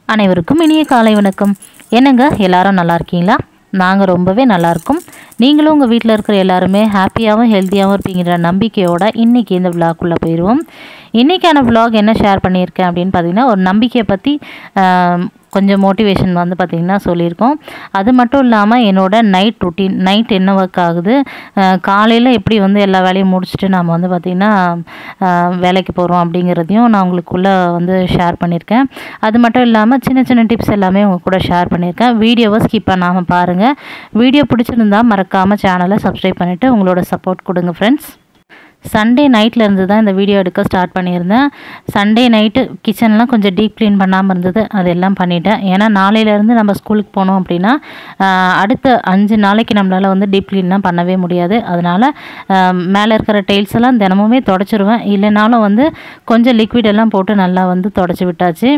அனைவருக்கும் இனிய காலை வணக்கம் என்னங்க எல்லாரும் நல்லா இருக்கீங்களா நாங்கள் ரொம்பவே நல்லா இருக்கோம் நீங்களும் உங்கள் வீட்டில் இருக்கிற எல்லாருமே ஹாப்பியாகவும் ஹெல்த்தியாகவும் இருப்பீங்கிற நம்பிக்கையோட இன்றைக்கி இந்த விழாக்குள்ளே போயிடுவோம் இன்றைக்கான vlog என்ன ஷேர் பண்ணியிருக்கேன் அப்படின்னு பார்த்தீங்கன்னா ஒரு நம்பிக்கையை பற்றி ஆம், கொஞ்சம் மோட்டிவேஷன் வந்து பார்த்திங்கன்னா சொல்லியிருக்கோம் அது மட்டும் இல்லாமல் என்னோட நைட் ருட்டீன் நைட் என்ன ஒர்க் ஆகுது காலையில் எப்படி வந்து எல்லா வேலையும் முடிச்சுட்டு நாம் வந்து பார்த்திங்கன்னா வேலைக்கு போகிறோம் அப்படிங்கிறதையும் நான் உங்களுக்குள்ளே வந்து ஷேர் பண்ணியிருக்கேன் அது மட்டும் இல்லாமல் சின்ன சின்ன டிப்ஸ் எல்லாமே உங்கள் கூட ஷேர் பண்ணியிருக்கேன் வீடியோவை ஸ்கிப் பண்ணாமல் பாருங்கள் வீடியோ பிடிச்சிருந்தா மறக்காமல் சேனலை சப்ஸ்கிரைப் பண்ணிவிட்டு உங்களோட சப்போர்ட் கொடுங்க ஃப்ரெண்ட்ஸ் சண்டே நைட்டில் இருந்து தான் இந்த வீடியோ எடுக்க ஸ்டார்ட் பண்ணியிருந்தேன் சண்டே நைட்டு கிச்சன்லாம் கொஞ்சம் டீப் க்ளீன் பண்ணாமல் இருந்தது அதெல்லாம் பண்ணிட்டேன் ஏன்னா நாளையிலேருந்து நம்ம ஸ்கூலுக்கு போனோம் அப்படின்னா ஆஹ், அடுத்த அஞ்சு நாளைக்கு நம்மளால் வந்து டீப் க்ளீன்லாம் பண்ணவே முடியாது அதனால் மேலே இருக்கிற டைல்ஸ் எல்லாம் தினமுமே தொடச்சிருவேன் இல்லைனாலும் வந்து கொஞ்சம் லிக்விட் எல்லாம் போட்டு நல்லா வந்து தொடச்சி விட்டாச்சு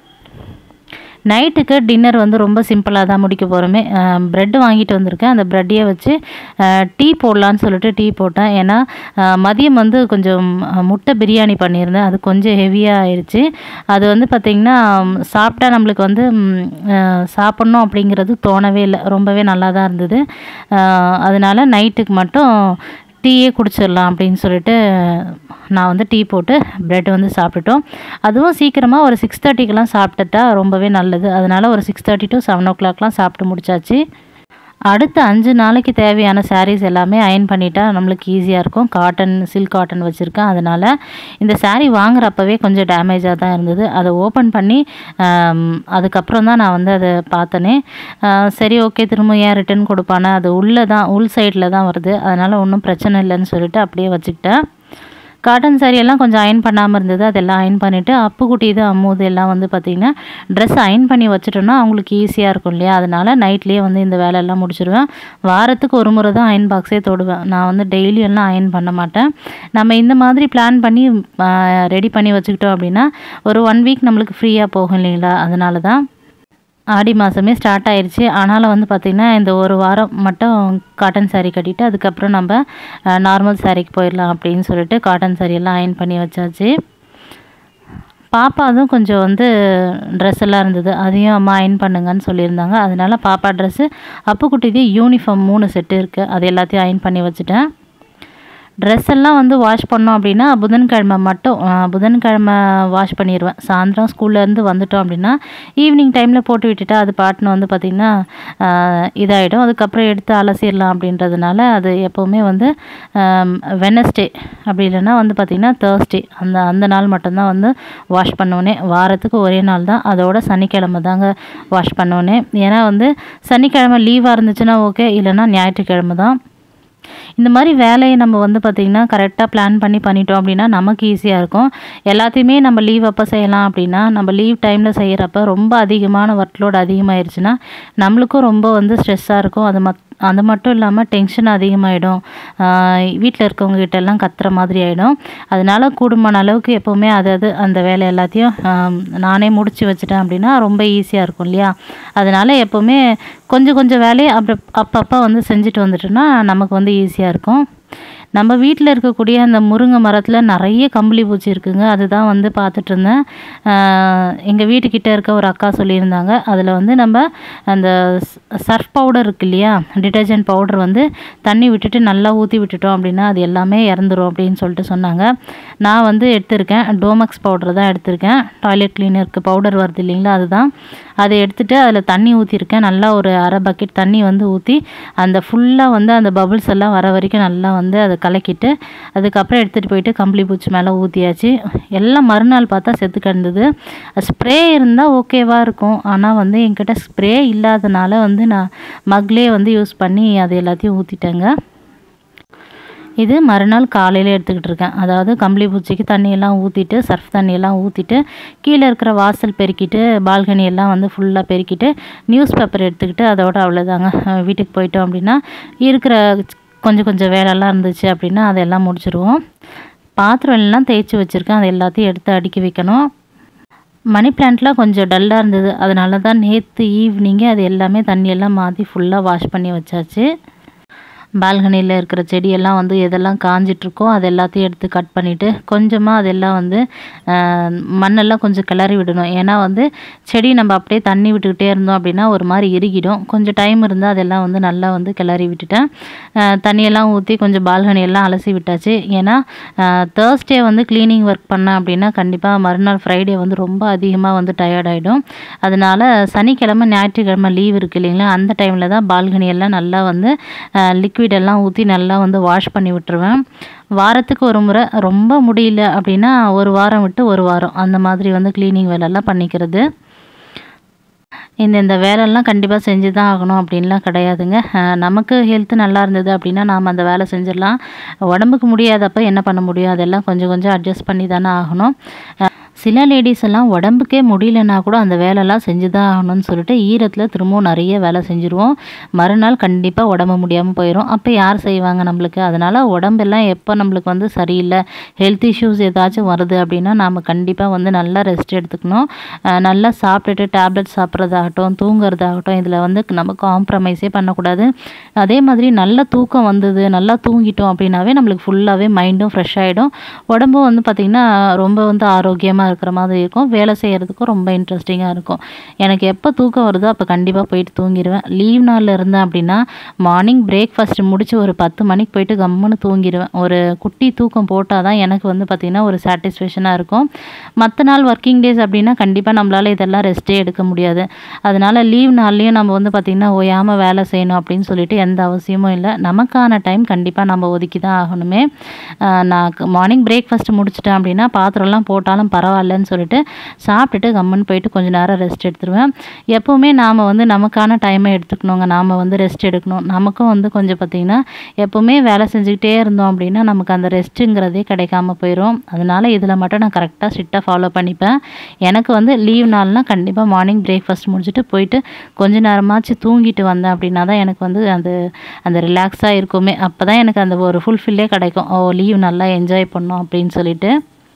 நைட்டுக்கு டின்னர் வந்து ரொம்ப சிம்பிளாக தான் முடிக்க போகிறோமே ப்ரெட் வாங்கிட்டு வந்திருக்கேன் அந்த ப்ரெட்டையே வச்சு டீ போடலான்னு சொல்லிட்டு டீ போட்டேன் ஏன்னா அஹ், மதியம் வந்து கொஞ்சம் அஹ், முட்டை பிரியாணி பண்ணியிருந்தேன் அது கொஞ்சம் ஹெவியாக ஆயிடுச்சு அது வந்து பார்த்திங்கன்னா ம், சாப்பிட்டா நம்மளுக்கு வந்து ம், அஹ், சாப்பிட்ணும் அப்படிங்கிறது தோணவே இல்லை ரொம்பவே நல்லா தான் இருந்தது அஹ், அதனால நைட்டுக்கு மட்டும் டீயே குடிச்சிடலாம் அப்படின்னு சொல்லிட்டு நான் வந்து டீ போட்டு ப்ரெட் வந்து சாப்பிட்டுட்டோம் அதுவும் சீக்கிரமாக ஒரு சிக்ஸ் தேர்ட்டிக்கெலாம் சாப்பிட்டுட்டா ரொம்பவே நல்லது அதனால் ஒரு சிக்ஸ் தேர்ட்டி டு செவன் ஓ கிளாக்லாம் சாப்பிட்டு முடிச்சாச்சு அடுத்த அஞ்சு நாளைக்கு தேவையான sarees எல்லாமே அயன் பண்ணிட்டா நம்மளுக்கு ஈஸியாக இருக்கும் காட்டன் சில்க் காட்டன் வச்சுருக்கேன் அதனால் இந்த saree வாங்குறப்பவே கொஞ்சம் டேமேஜாக தான் இருந்தது அதை ஓப்பன் பண்ணி ஆம், அதுக்கப்புறம் தான் நான் வந்து அதை பார்த்தனே ஆஹ், சரி ஓகே திரும்ப ஏன் ரிட்டர்ன் கொடுப்பானே அது உள்ளே தான் உள் சைடில் தான் வருது அதனால் ஒன்றும் பிரச்சனை இல்லைன்னு சொல்லிட்டு அப்படியே வச்சுக்கிட்டேன் காட்டன் saree எல்லாம் கொஞ்சம் அயன் பண்ணாமல் இருந்தது அதெல்லாம் அயன் பண்ணிவிட்டு அப்புக்குட்டி இது அம்மூது எல்லாம் வந்து பார்த்திங்கன்னா ட்ரெஸ் அயன் பண்ணி வச்சுட்டோன்னா அவங்களுக்கு ஈஸியாக இருக்கும் இல்லையா அதனால் நைட்லேயே வந்து இந்த வேலையெல்லாம் முடிச்சிடுவேன் வாரத்துக்கு ஒரு முறை தான் அயன் பாக்ஸே தொடுவேன் நான் வந்து டெய்லி எல்லாம் அயன் பண்ண மாட்டேன் நம்ம இந்த மாதிரி பிளான் பண்ணி ரெடி பண்ணி வச்சுக்கிட்டோம் அப்படின்னா ஒரு ஒன் வீக் நம்மளுக்கு ஃப்ரீயாக போகும் இல்லைங்களா அதனால தான் ஆடி மாதமே ஸ்டார்ட் ஆயிருச்சு ஆனாலும் வந்து பார்த்திங்கன்னா இந்த ஒரு வாரம் மட்டும் காட்டன் saree கட்டிட்டு அதுக்கப்புறம் நம்ம நார்மல் சாரீக்கு போயிடலாம் அப்படின்னு சொல்லிட்டு காட்டன் saree எல்லாம் அயன் பண்ணி வச்சாச்சு பாப்பாதும் கொஞ்சம் வந்து ட்ரெஸ் எல்லாம் இருந்தது அதையும் அம்மா அயன் பண்ணுங்கன்னு சொல்லியிருந்தாங்க அதனால பாப்பா ட்ரெஸ்ஸு அப்புக்குட்டிது யூனிஃபார்ம் மூணு செட்டு இருக்குது அது எல்லாத்தையும் அயன் பண்ணி வச்சுட்டேன் ட்ரெஸ் எல்லாம் வந்து வாஷ் பண்ணோம் அப்படின்னா புதன்கிழமை மட்டும் ஆ, புதன்கிழமை வாஷ் பண்ணிடுவேன் சாயந்தரம் ஸ்கூல்லேருந்து வந்துட்டோம் அப்படின்னா ஈவினிங் டைமில் போட்டு விட்டுட்டா அது பாட்டுன்னு வந்து பார்த்திங்கன்னா இதாகிடும் அதுக்கப்புறம் எடுத்து அலசிடலாம் அப்படின்றதுனால அது எப்போவுமே வந்து வெனஸ்டே அப்படி இல்லைன்னா வந்து பார்த்திங்கன்னா தேர்ஸ்டே அந்த அந்த நாள் மட்டும்தான் வந்து வாஷ் பண்ணுவேனே வாரத்துக்கு ஒரே நாள் தான் அதோட சனிக்கிழமை தாங்க வாஷ் பண்ணுவேனே ஏன்னா வந்து சனிக்கிழமை லீவாக இருந்துச்சுன்னா ஓகே இல்லைன்னா ஞாயிற்றுக்கிழமை தான் இந்த மாதிரி வேலையை நம்ம வந்து பார்த்திங்கன்னா கரெக்டாக பிளான் பண்ணி பண்ணிட்டோம் அப்படின்னா நமக்கு ஈஸியாக இருக்கும் எல்லாத்தையுமே நம்ம லீவ் அப்போ செய்யலாம் அப்படின்னா நம்ம லீவ் டைமில் செய்கிறப்ப ரொம்ப அதிகமான ஒர்க் லோட் அதிகமாயிருச்சுன்னா நம்மளுக்கும் ரொம்ப வந்து ஸ்ட்ரெஸ்ஸாக இருக்கும் அது மத் அது மட்டும் இல்லாமல் டென்ஷன் அதிகமாகிடும் வீட்டில் இருக்கவங்க கிட்ட எல்லாம் கத்துற மாதிரி ஆகிடும் அதனால கூடுமான அளவுக்கு எப்போவுமே அதாவது அந்த வேலை எல்லாத்தையும் ஆம், நானே முடிச்சு வச்சுட்டேன் அப்படின்னா ரொம்ப ஈஸியாக இருக்கும் இல்லையா அதனால எப்போவுமே கொஞ்சம் கொஞ்சம் வேலையை அப்போ அப்பப்போ வந்து செஞ்சுட்டு வந்துட்டோன்னா நமக்கு வந்து ஈஸியாக இருக்கும் நம்ம வீட்டில் இருக்கக்கூடிய அந்த முருங்கை மரத்தில் நிறைய கம்பளி பூச்சி இருக்குங்க அதுதான் வந்து பார்த்துட்டு இருந்தேன் எங்கள் வீட்டுக்கிட்ட இருக்க ஒரு அக்கா சொல்லியிருந்தாங்க அதில் வந்து நம்ம அந்த சர்ஃப் பவுடர் இருக்கு இல்லையா டிட்டர்ஜென்ட் பவுடர் வந்து தண்ணி விட்டுட்டு நல்லா ஊற்றி விட்டுட்டோம் அப்படின்னா அது எல்லாமே இறந்துரும் அப்படின்னு சொல்லிட்டு சொன்னாங்க நான் வந்து எடுத்திருக்கேன் டோமக்ஸ் பவுடர் தான் எடுத்திருக்கேன் டாய்லெட் கிளீனருக்கு பவுடர் வருது இல்லைங்களா அதுதான் அதை எடுத்துட்டு அதில் தண்ணி ஊற்றிருக்கேன் நல்லா ஒரு அரை பக்கெட் தண்ணி வந்து ஊற்றி அந்த ஃபுல்லாக வந்து அந்த பபுள்ஸ் எல்லாம் வர வரைக்கும் நல்லா வந்து அதை கலக்கிட்டு அதுக்கப்புறம் எடுத்துகிட்டு போயிட்டு கம்பளி பூச்சி மேலே ஊற்றியாச்சு எல்லாம் மறுநாள் பார்த்தா செத்து கிடந்தது ஸ்ப்ரே இருந்தால் ஓகேவாக இருக்கும் ஆனால் வந்து என்கிட்ட ஸ்ப்ரே இல்லாதனால வந்து நான் மக்லேயே வந்து யூஸ் பண்ணி அது எல்லாத்தையும் ஊற்றிட்டேங்க இது மறுநாள் காலையில் எடுத்துக்கிட்டு இருக்கேன் அதாவது கம்பளி பூச்சிக்கு தண்ணியெல்லாம் ஊற்றிட்டு சர்ஃப் தண்ணியெல்லாம் ஊற்றிட்டு கீழே இருக்கிற வாசல் பெருக்கிட்டு பால்கனி எல்லாம் வந்து ஃபுல்லாக பெருக்கிட்டு நியூஸ் பேப்பர் எடுத்துக்கிட்டு அதோட அவ்வளோதாங்க அஹ் வீட்டுக்கு போயிட்டோம் அப்படின்னா இருக்கிற கொஞ்சம் கொஞ்சம் வேலைலாம் இருந்துச்சு அப்படின்னா அதெல்லாம் முடிச்சிருவோம் பாத்திரம் எல்லாம் தேய்ச்சி வச்சுருக்கேன் அது எல்லாத்தையும் எடுத்து அடுக்கி வைக்கணும் மணி பிளான்ட்லாம் கொஞ்சம் டல்லாக இருந்தது அதனால தான் நேற்று ஈவினிங்கே அது எல்லாமே தண்ணியெல்லாம் மாற்றி ஃபுல்லாக வாஷ் பண்ணி வச்சாச்சு பால்கனியில் இருக்கிற செடியெல்லாம் வந்து எதெல்லாம் காஞ்சிட்ருக்கோ அது எல்லாத்தையும் எடுத்து கட் பண்ணிவிட்டு கொஞ்சமாக அதெல்லாம் வந்து ஆஹ், மண்ணெல்லாம் கொஞ்சம் கிளறி விடணும் ஏன்னா வந்து செடி நம்ம அப்படியே தண்ணி விட்டுக்கிட்டே இருந்தோம் அப்படின்னா ஒரு மாதிரி இறுகிடும் கொஞ்சம் டைம் இருந்தால் அதெல்லாம் வந்து நல்லா வந்து கிளறி விட்டுட்டேன் ஆஹ், தண்ணியெல்லாம் ஊற்றி கொஞ்சம் பால்கனி எல்லாம் அலசி விட்டாச்சு ஏன்னா தேர்ஸ்டே வந்து க்ளீனிங் ஒர்க் பண்ணேன் அப்படின்னா கண்டிப்பாக மறுநாள் ஃப்ரைடே வந்து ரொம்ப அதிகமாக வந்து டயர்ட் ஆகிடும் அதனால சனிக்கிழமை ஞாயிற்றுக்கிழமை லீவ் இருக்குது இல்லைங்களா அந்த டைமில் தான் பால்கனி எல்லாம் நல்லா வந்து லிக்விட் எல்லாம் ஊற்றி நல்லா வந்து வாஷ் பண்ணி விட்டுருவேன் வாரத்துக்கு ஒரு முறை ரொம்ப முடியல அப்படின்னா ஒரு வாரம் விட்டு ஒரு வாரம் அந்த மாதிரி வந்து க்ளீனிங் வேலையெல்லாம் பண்ணிக்கிறது இந்த இந்த வேலையெல்லாம் கண்டிப்பாக செஞ்சு தான் ஆகணும் அப்படின்லாம் கிடையாதுங்க அஹ் நமக்கு ஹெல்த் நல்லா இருந்தது அப்படின்னா நாம் அந்த வேலை செஞ்சிடலாம் உடம்புக்கு முடியாதப்ப என்ன பண்ண முடியும் அதெல்லாம் கொஞ்சம் கொஞ்சம் அட்ஜஸ்ட் பண்ணி தானே ஆகணும் அஹ் சில லேடிஸ் எல்லாம் உடம்புக்கே முடியலன்னா கூட அந்த வேலைலாம் செஞ்சு தான் ஆகணும்னு சொல்லிட்டு ஈரத்தில் திரும்பவும் நிறைய வேலை செஞ்சுருவோம் மறுநாள் கண்டிப்பாக உடம்பு முடியாமல் போயிடும் அப்போ யார் செய்வாங்க நம்மளுக்கு அதனால் உடம்பெல்லாம் எப்போ நம்மளுக்கு வந்து சரியில்லை ஹெல்த் இஷ்யூஸ் ஏதாச்சும் வருது அப்படின்னா நாம் கண்டிப்பாக வந்து நல்லா ரெஸ்ட் எடுத்துக்கணும் அஹ் நல்லா சாப்பிட்டுட்டு டேப்லெட் சாப்பிட்றதாகட்டும் தூங்குறதாகட்டும் இதில் வந்து நம்ம காம்ப்ரமைஸே பண்ணக்கூடாது அதே மாதிரி நல்ல தூக்கம் வந்தது நல்லா தூங்கிட்டோம் அப்படின்னாவே நம்மளுக்கு ஃபுல்லாகவே மைண்டும் ஃப்ரெஷ் ஆகிடும் உடம்பும் வந்து பார்த்திங்கன்னா ரொம்ப வந்து ஆரோக்கியமாக இருக்கிற மாதிரி இருக்கும் வேலை செய்கிறதுக்கும் ரொம்ப இன்ட்ரெஸ்டிங்காக இருக்கும் எனக்கு எப்போ தூக்கம் வருதோ அப்போ கண்டிப்பாக போயிட்டு தூங்கிடுவேன் லீவ் நாளில் இருந்தேன் அப்படின்னா மார்னிங் பிரேக்ஃபாஸ்ட் முடிச்சு ஒரு பத்து மணிக்கு போயிட்டு கம்முன்னு தூங்கிடுவேன் ஒரு குட்டி தூக்கம் போட்டால் தான் எனக்கு வந்து பார்த்திங்கன்னா ஒரு சாட்டிஸ்ஃபேக்ஷனாக இருக்கும் மற்ற நாள் ஒர்க்கிங் டேஸ் அப்படின்னா கண்டிப்பாக நம்மளால் இதெல்லாம் ரெஸ்ட்டே எடுக்க முடியாது அதனால் லீவ் நாள்லேயும் நம்ம வந்து பார்த்திங்கன்னா ஓயாமல் வேலை செய்யணும் அப்படின்னு சொல்லிட்டு எந்த அவசியமும் இல்லை நமக்கான டைம் கண்டிப்பாக நம்ம ஒதுக்கி தான் ஆகணுமே ஆஹ் நான் மார்னிங் பிரேக்ஃபாஸ்ட் முடிச்சிட்டேன் அப்படின்னா பாத்திரம்லாம் போட்டாலும் பரவாயில்லன்னு சொல்லிட்டு சாப்பிட்டுட்டு கம்முன்னு போயிட்டு கொஞ்ச நேரம் ரெஸ்ட் எடுத்துருவேன் எப்போவுமே நாம் வந்து நமக்கான டைமை எடுத்துக்கணுங்க நாம் வந்து ரெஸ்ட் எடுக்கணும் நமக்கும் வந்து கொஞ்சம் பார்த்திங்கன்னா எப்போவுமே வேலை செஞ்சுக்கிட்டே இருந்தோம் அப்படின்னா நமக்கு அந்த ரெஸ்ட்டுங்கிறதே கிடைக்காம போயிடும் அதனால் இதில் மட்டும் நான் கரெக்டாக ஸ்ட்ரிக்டாக ஃபாலோ பண்ணிப்பேன் எனக்கு வந்து லீவ் நாள்னால் கண்டிப்பாக மார்னிங் பிரேக்ஃபாஸ்ட் முடிச்சுட்டு போயிட்டு கொஞ்ச நேரமாச்சு தூங்கிட்டு வந்தேன் அப்படின்னா தான் எனக்கு வந்து அந்த அந்த ரிலாக்ஸாக இருக்குமே அப்போ தான் எனக்கு அந்த ஒரு ஃபுல்ஃபில்லே கிடைக்கும் ஓ லீவ் நல்லா என்ஜாய் பண்ணோம் அப்படின்னு சொல்லிட்டு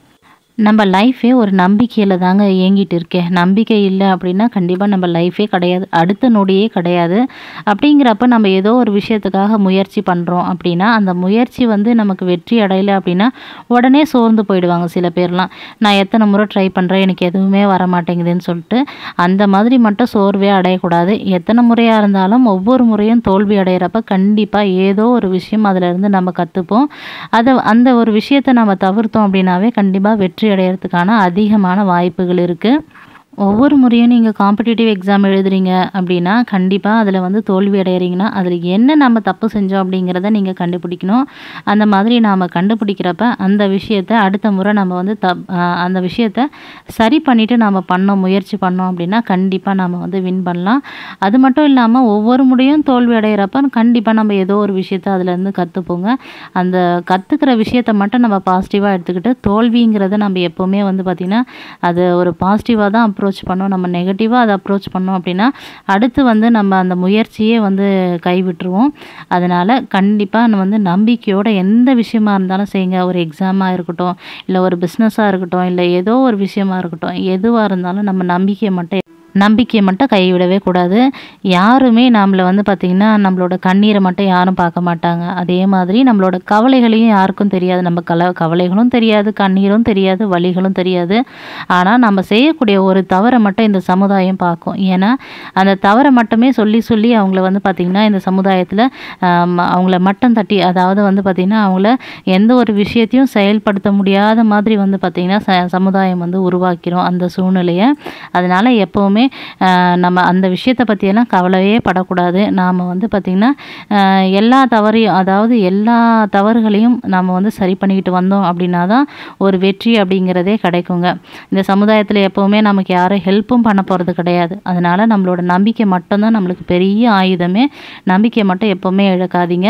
நம்ம லைஃபே ஒரு நம்பிக்கையில் தாங்க இயங்கிட்டு இருக்கேன் நம்பிக்கை இல்லை அப்படின்னா கண்டிப்பாக நம்ம லைஃபே கிடையாது அடுத்த நொடியே கிடையாது அப்படிங்கிறப்ப நம்ம ஏதோ ஒரு விஷயத்துக்காக முயற்சி பண்ணுறோம் அப்படின்னா அந்த முயற்சி வந்து நமக்கு வெற்றி அடையலை அப்படின்னா உடனே சோர்ந்து போயிடுவாங்க சில பேர்லாம் நான் எத்தனை முறை ட்ரை பண்ணுறேன் எனக்கு எதுவுமே வர மாட்டேங்குதுன்னு சொல்லிட்டு அந்த மாதிரி மட்டும் சோர்வே அடையக்கூடாது எத்தனை முறையாக இருந்தாலும் ஒவ்வொரு முறையும் தோல்வி அடையிறப்ப கண்டிப்பாக ஏதோ ஒரு விஷயம் அதிலிருந்து நம்ம கற்றுப்போம் அதை அந்த ஒரு விஷயத்தை நம்ம தவிர்த்தோம் அப்படின்னாவே கண்டிப்பாக வெற்றி அடையிறதுக்கான அதிகமான வாய்ப்புகள் இருக்குது ஒவ்வொரு முறையும் நீங்கள் காம்படிட்டிவ் எக்ஸாம் எழுதுறீங்க அப்படின்னா கண்டிப்பாக அதில் வந்து தோல்வி அடையிறீங்கன்னா அதில் என்ன நம்ம தப்பு செஞ்சோம் அப்படிங்கிறத நீங்கள் கண்டுபிடிக்கணும் அந்த மாதிரி நாம் கண்டுபிடிக்கிறப்ப அந்த விஷயத்தை அடுத்த முறை நம்ம வந்து தப் ஆஹ் அந்த விஷயத்தை சரி பண்ணிவிட்டு நாம் பண்ணோம் முயற்சி பண்ணோம் அப்படின்னா கண்டிப்பாக நம்ம வந்து வின் பண்ணலாம் அது மட்டும் இல்லாமல் ஒவ்வொரு முறையும் தோல்வி அடையிறப்ப கண்டிப்பாக நம்ம ஏதோ ஒரு விஷயத்தை அதுலேருந்து கற்றுப்போங்க அந்த கற்றுக்கிற விஷயத்தை மட்டும் நம்ம பாசிட்டிவாக எடுத்துக்கிட்டு தோல்விங்கிறத நம்ம எப்போவுமே வந்து பார்த்திங்கன்னா அது ஒரு பாசிட்டிவாக தான் அப்ரோச் பண்ணோம் நம்ம நெகட்டிவாக அதை அப்ரோச் பண்ணோம் அப்படின்னா அடுத்து வந்து நம்ம அந்த முயற்சியே வந்து கைவிட்டுருவோம் அதனால் கண்டிப்பாக நம்ம வந்து நம்பிக்கையோட எந்த விஷயமா இருந்தாலும் செய்யுங்க ஒரு எக்ஸாமாக இருக்கட்டும் இல்லை ஒரு பிஸ்னஸாக இருக்கட்டும் இல்லை ஏதோ ஒரு விஷயமா இருக்கட்டும் எதுவாக இருந்தாலும் நம்ம நம்பிக்கையை மட்டும் நம்பிக்கையை மட்டும் கைவிடவே கூடாது யாருமே நம்மளை வந்து பார்த்திங்கன்னா நம்மளோட கண்ணீரை மட்டும் யாரும் பார்க்க மாட்டாங்க அதே மாதிரி நம்மளோட கவலைகளையும் யாருக்கும் தெரியாது நம்ம கல கவலைகளும் தெரியாது கண்ணீரும் தெரியாது வலிகளும் தெரியாது ஆனால் நம்ம செய்யக்கூடிய ஒரு தவறை மட்டும் இந்த சமுதாயம் பார்க்கும் ஏன்னா அந்த தவறை மட்டுமே சொல்லி சொல்லி அவங்கள வந்து பார்த்திங்கன்னா இந்த சமுதாயத்தில் அவங்கள மட்டம் தட்டி அதாவது வந்து பார்த்திங்கன்னா அவங்கள எந்த ஒரு விஷயத்தையும் செயல்படுத்த முடியாத மாதிரி வந்து பார்த்திங்கன்னா ச சமுதாயம் வந்து உருவாக்கிறோம் அந்த சூழ்நிலையை அதனால் எப்போவுமே ஆஹ் நம்ம அந்த விஷயத்தை பற்றியெல்லாம் கவலையே படக்கூடாது நாம் வந்து பார்த்திங்கன்னா ஆஹ் எல்லா தவறையும் அதாவது எல்லா தவறுகளையும் நம்ம வந்து சரி பண்ணிக்கிட்டு வந்தோம் அப்படின்னா தான் ஒரு வெற்றி அப்படிங்கிறதே கிடைக்குங்க இந்த சமுதாயத்தில் எப்போவுமே நமக்கு யாரும் ஹெல்ப்பும் பண்ண போகிறது கிடையாது அதனால் நம்மளோட நம்பிக்கை மட்டும்தான் நம்மளுக்கு பெரிய ஆயுதமே நம்பிக்கையை மட்டும் எப்போவுமே இழக்காதீங்க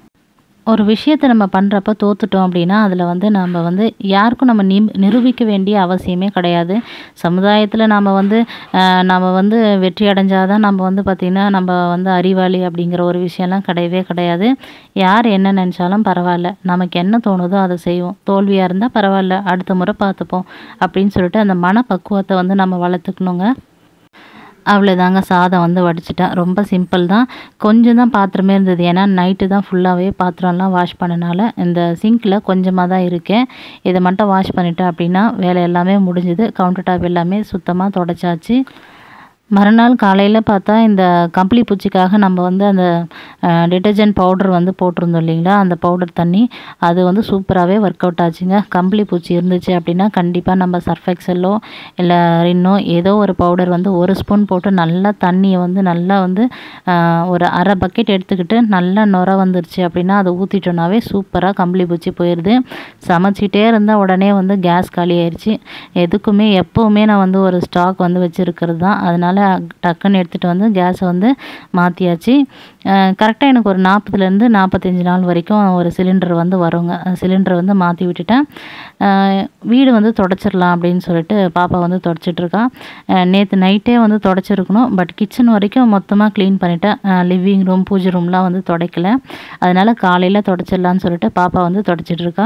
ஒரு விஷயத்தை நம்ம பண்ணுறப்ப தோத்துட்டோம் அப்படின்னா அதில் வந்து நம்ம வந்து யாருக்கும் நம்ம நி நிரூபிக்க வேண்டிய அவசியமே கிடையாது சமுதாயத்தில் நாம் வந்து ஆஹ் நம்ம வந்து வெற்றி அடைஞ்சாதான் நம்ம வந்து பார்த்திங்கன்னா நம்ம வந்து அறிவாளி அப்படிங்கிற ஒரு விஷயம்லாம் கிடையவே கிடையாது யார் என்ன நினச்சாலும் பரவாயில்ல நமக்கு என்ன தோணுதோ அதை செய்வோம் தோல்வியாக இருந்தால் பரவாயில்ல அடுத்த முறை பார்த்துப்போம் அப்படின்னு சொல்லிட்டு அந்த மனப்பக்குவத்தை வந்து நம்ம வளர்த்துக்கணுங்க அவ்வளோதாங்க சாதம் வந்து வடிச்சிட்டேன் ரொம்ப சிம்பிள் தான் கொஞ்சம் தான் பாத்திரமே இருந்தது ஏன்னா நைட்டு தான் ஃபுல்லாகவே பாத்திரம்லாம் வாஷ் பண்ணனால இந்த சிங்க்கில் கொஞ்சமாக தான் இருக்கேன் இதை மட்டும் வாஷ் பண்ணிட்டேன் அப்படின்னா வேலை எல்லாமே முடிஞ்சுது கவுண்டர் டாப் எல்லாமே சுத்தமாக தொடச்சாச்சு மறுநாள் காலையில் பார்த்தா இந்த கம்பளி பூச்சிக்காக நம்ம வந்து அந்த டிட்டர்ஜென்ட் பவுடர் வந்து போட்டிருந்தோம் இல்லைங்களா அந்த பவுடர் தண்ணி அது வந்து சூப்பராகவே ஒர்க் அவுட் ஆச்சுங்க கம்பளி பூச்சி இருந்துச்சு அப்படின்னா கண்டிப்பாக நம்ம சர்ஃபெக்சலோ இல்லை ரின்னோ ஏதோ ஒரு பவுடர் வந்து ஒரு ஸ்பூன் போட்டு நல்லா தண்ணியை வந்து நல்லா வந்து ஆஹ், ஒரு அரை பக்கெட் எடுத்துக்கிட்டு நல்லா நுர வந்துருச்சு அப்படின்னா அதை ஊற்றிட்டோன்னாவே சூப்பராக கம்பளி பூச்சி போயிடுது சமைச்சிட்டே இருந்தால் உடனே வந்து கேஸ் காலி ஆயிடுச்சு எதுக்குமே எப்போவுமே நான் வந்து ஒரு ஸ்டாக் வந்து வச்சுருக்கிறது தான் அதனால் டக்குன்னு எடுத்துகிட்டு வந்து கேஸை வந்து மாற்றியாச்சு கரெக்டாக எனக்கு ஒரு நாற்பதுலேருந்து நாற்பத்தஞ்சு நாள் வரைக்கும் ஒரு சிலிண்டர் வந்து வருங்க சிலிண்டர் வந்து மாற்றி விட்டுட்டேன் அஹ் வீடு வந்து தொடச்சிடலாம் அப்படின்னு சொல்லிட்டு பாப்பா வந்து தொடச்சிட்ருக்கா நேற்று நைட்டே வந்து தொடச்சிருக்கணும் பட் கிச்சன் வரைக்கும் மொத்தமாக க்ளீன் பண்ணிட்டேன் லிவிங் ரூம் பூஜை ரூம்லாம் வந்து துடைக்கல அதனால் காலையில் தொடச்சிடலான்னு சொல்லிட்டு பாப்பா வந்து தொடச்சிட்ருக்கா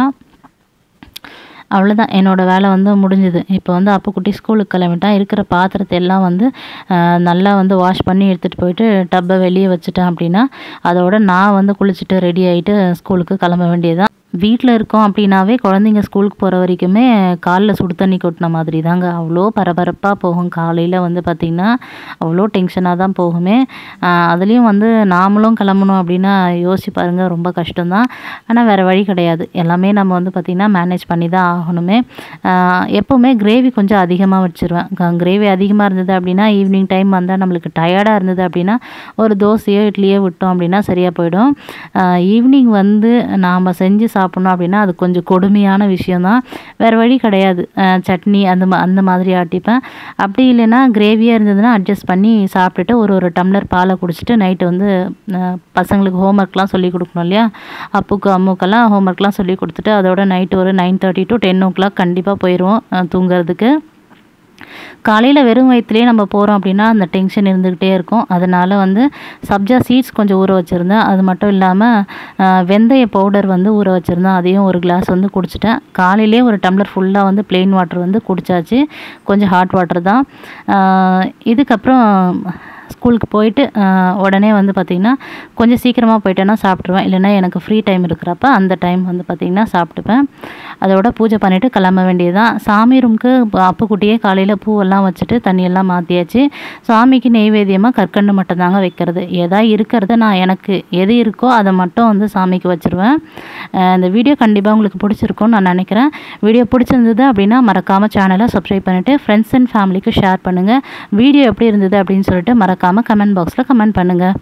அவ்வளோதான் என்னோடய வேலை வந்து முடிஞ்சுது இப்போ வந்து அப்புக்குட்டி ஸ்கூலுக்கு கிளம்பிட்டான் இருக்கிற பாத்திரத்தை எல்லாம் வந்து ஆஹ், நல்லா வந்து வாஷ் பண்ணி எடுத்துகிட்டு போயிட்டு டப்பை வெளியே வச்சுட்டேன் அப்படின்னா அதோட நான் வந்து குளிச்சுட்டு ரெடி ஆகிட்டு ஸ்கூலுக்கு கிளம்ப வேண்டியதுதான் வீட்டில் இருக்கோம் அப்படின்னாவே குழந்தைங்க ஸ்கூலுக்கு போகிற வரைக்குமே காலில் சுடு தண்ணி கொட்டின மாதிரி தாங்க அவ்வளோ பரபரப்பாக போகும் காலையில் வந்து பார்த்திங்கன்னா அவ்வளோ டென்ஷனாக தான் போகுமே ஆஹ், அதுலேயும் வந்து நாமளும் கிளம்பணும் அப்படின்னா யோசிச்சு பாருங்க ரொம்ப கஷ்டம்தான் ஆனால் வேறு வழி கிடையாது எல்லாமே நம்ம வந்து பார்த்திங்கன்னா மேனேஜ் பண்ணி தான் ஆகணுமே ஆஹ், எப்போவுமே கிரேவி கொஞ்சம் அதிகமாக வச்சுருவேன் கிரேவி அதிகமாக இருந்தது அப்படின்னா ஈவினிங் டைம் வந்தால் நம்மளுக்கு டயர்டாக இருந்தது அப்படின்னா ஒரு தோசையோ இட்லியோ விட்டோம் அப்படின்னா சரியாக போயிடும் ஈவினிங் வந்து நாம் செஞ்சு சாப்பிட்ணும் அப்படின்னா அது கொஞ்சம் கொடுமையான விஷயம்தான் வேறு வழி கிடையாது ஆஹ், சட்னி அந்த மா அந்த மாதிரி ஆட்டிப்பேன் அப்படி இல்லைன்னா கிரேவியாக இருந்ததுன்னா அட்ஜஸ்ட் பண்ணி சாப்பிட்டுட்டு ஒரு ஒரு டம்ளர் பாலை குடிச்சிட்டு நைட்டு வந்து ஆஹ், பசங்களுக்கு ஹோம்ஒர்க்லாம் சொல்லி கொடுக்கணும் இல்லையா அப்புக்கு அம்முக்கெல்லாம் ஹோம்ஒர்க்லாம் சொல்லி கொடுத்துட்டு அதோட நைட்டு ஒரு nine thirty to ten o'clock கண்டிப்பாக போயிடுவோம் ஆஹ், தூங்குறதுக்கு காலையில் வெறும் வயிற்றுலேயே நம்ம போகிறோம் அப்படின்னா அந்த டென்ஷன் இருந்துக்கிட்டே இருக்கும் அதனால் வந்து சப்ஜா சீட்ஸ் கொஞ்சம் ஊற வச்சுருந்தேன் அது மட்டும் இல்லாமல் வெந்தய பவுடர் வந்து ஊற வச்சுருந்தேன் அதையும் ஒரு கிளாஸ் வந்து குடிச்சிட்டேன் காலையிலே ஒரு டம்ளர் ஃபுல்லாக வந்து ப்ளெயின் வாட்டர் வந்து குடிச்சாச்சு கொஞ்சம் ஹாட் வாட்டர் தான் ஆஹ் இதுக்கப்புறம் ஸ்கூலுக்கு போயிட்டு ஆஹ் உடனே வந்து பார்த்திங்கன்னா கொஞ்சம் சீக்கிரமாக போயிட்டேன்னா சாப்பிட்ருவேன் இல்லைன்னா எனக்கு ஃப்ரீ டைம் இருக்கிறப்ப அந்த டைம் வந்து பார்த்திங்கன்னா சாப்பிட்டுப்பேன் அதோட பூஜை பண்ணிவிட்டு கிளம்ப வேண்டியதுதான் சாமி ரூமுக்கு அப்புக்குட்டியே காலையில் பூவெல்லாம் வச்சுட்டு தண்ணியெல்லாம் மாற்றியாச்சு சாமிக்கு நெய்வேத்தியமாக கற்கண்டு மட்டும் தாங்க வைக்கிறது எதா இருக்கிறத நான் எனக்கு எது இருக்கோ அதை மட்டும் வந்து சாமிக்கு வச்சுருவேன் ஆஹ் இந்த வீடியோ கண்டிப்பாக உங்களுக்கு பிடிச்சிருக்கும்னு நான் நினைக்கிறேன் வீடியோ பிடிச்சிருந்தது அப்படின்னா மறக்காமல் சேனலை சப்ஸ்கிரைப் பண்ணிவிட்டு ஃப்ரெண்ட்ஸ் அண்ட் ஃபேமிலிக்கு ஷேர் பண்ணுங்கள் வீடியோ எப்படி இருந்தது அப்படின்னு சொல்லிட்டு மறக்காமல் கமெண்ட் பாக்ஸில் கமெண்ட் பண்ணுங்கள்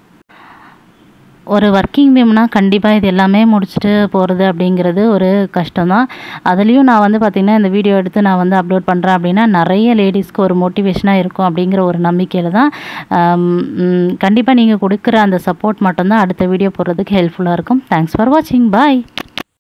ஒரு ஒர்க்கிங் விம்னா கண்டிப்பாக இது எல்லாமே முடிச்சுட்டு போகிறது அப்படிங்கிறது ஒரு கஷ்டம்தான் அதுலேயும் நான் வந்து பார்த்திங்கன்னா இந்த வீடியோ எடுத்து நான் வந்து அப்லோட் பண்ணுறேன் அப்படின்னா நிறைய லேடிஸ்க்கு ஒரு மோட்டிவேஷனாக இருக்கும் அப்படிங்கிற ஒரு நம்பிக்கையில் தான் கண்டிப்பாக நீங்கள் கொடுக்குற அந்த சப்போர்ட் மட்டும்தான் அடுத்த வீடியோ போடுறதுக்கு ஹெல்ப்ஃபுல்லாக இருக்கும் தேங்க்ஸ் ஃபார் வாட்சிங் பாய்